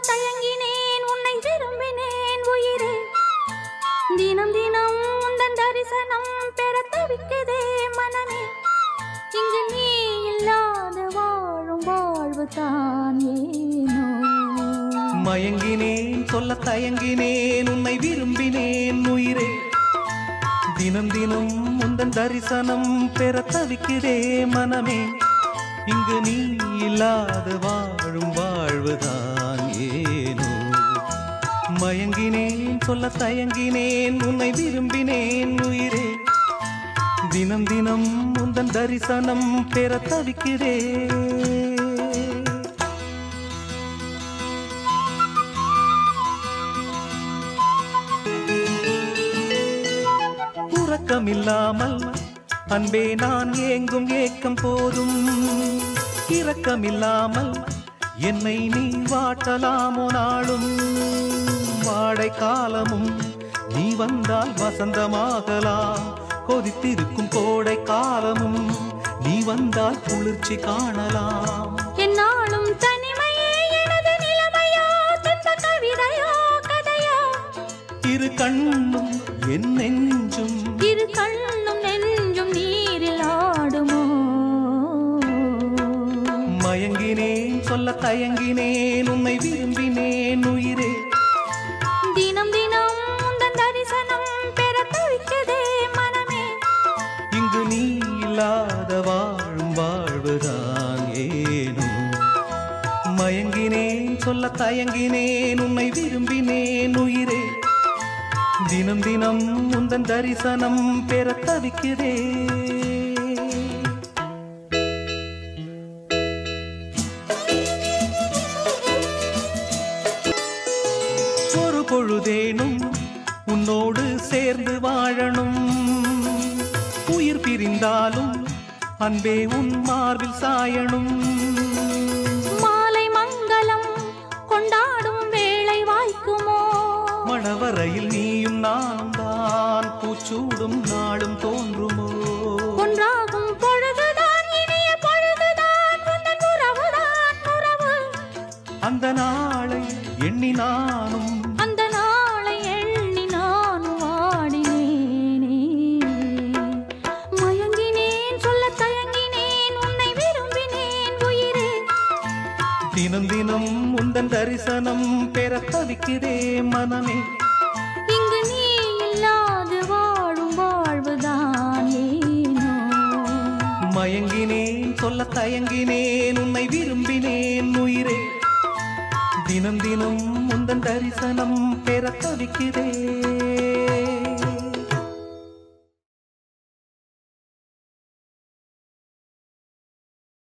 தயங்கினேன் உன்னை விரும்பினேன் உயிரே தினம் தினம் உந்தன் தரிசனம் பெற தவிக்குதே மனமே இங்கு நீ இல்லாத வாழும் வாழ்வு தான் ஏனோ மயங்கினேன் சொல்ல தயங்கினேன் உன்னை விரும்பினேன் உயிரே தினம் தினம் முந்தன் தரிசனம் பெற தவிக்கிறே மனமே இங்கு நீ இல்லாத வாழும் வாழ்வுதான் ஏனோ மயங்கினேன் சொல்ல தயங்கினேன் உன்னை விரும்பினேன் உயிரே தினம் தினம் முந்தன் தரிசனம் பெற தவிக்கிறேன் உறக்கமில்லாமல் அன்பே நான் ஏங்கும் ஏக்கம் போதும் இரக்கமில்லாமல் என்னை நீ வாட்டலாமோ நாளும் வாடை காலமும் நீ வந்தால் வசந்தமாகலாம் கொதித்திருக்கும் கோடை காலமும் நீ வந்தால் குளிர்ச்சி காணலாம் என்னாலும் தனிமையே எனது நிலைமையோ துன்ப கவிதையோ கதையோ இரு கண்ணும் என் நெஞ்சும் இரு கண்ணும் நெஞ்சும் நீரில் ஆடுமோ மயங்கினேன் சொல்ல தயங்கினேன் உன்னை விரும்பினேன் உயிரே தினம் தினம் உந்தன் தரிசனம் பெற தவிக்குதே மனமே இங்கு நீ இல்லாத வாழும் வாழ்வுதான் ஏனோ மயங்கினேன் சொல்ல தயங்கினேன் உன்னை விரும்பினேன் உயிரே தினம் தினம் உந்தன் தரிசனம் பெற தவிக்கிறேன் ஒரு பொழுதேனும் உன்னோடு சேர்ந்து வாழணும் உயிர் பிரிந்தாலும் அன்பே உன் மார்பில் சாயணும் மாலை மங்களம் கொண்டாடும் வேளை வாய்க்குமோ மணவரையில் நீயும் நானும் தான் பூச்சூடும் நாளும் தோன்றுமோ ஒன்றாகும் பொழுதுதான் இனிய பொழுதுதான் உந்தன் உறவுதான் உறவு அந்த நாளை எண்ணி நானும் அந்த நாளை எண்ணி நானும் வாடினேனே மயங்கினேன் சொல்ல தயங்கினேன் உன்னை விரும்பினேன் உயிரே தினம் தினம் உந்தன் தரிசனம் பெற தவிக்கிறே மனமே இங்கு நீ இல்லாது வாழும் வாழ்வுதான் ஏனோ மயங்கினேன் சொல்ல தயங்கினேன் உன்னை விரும்பினேன் உயிரே தினம் தினம் உந்தன் தரிசனம் பெற தவிக்கிறேன்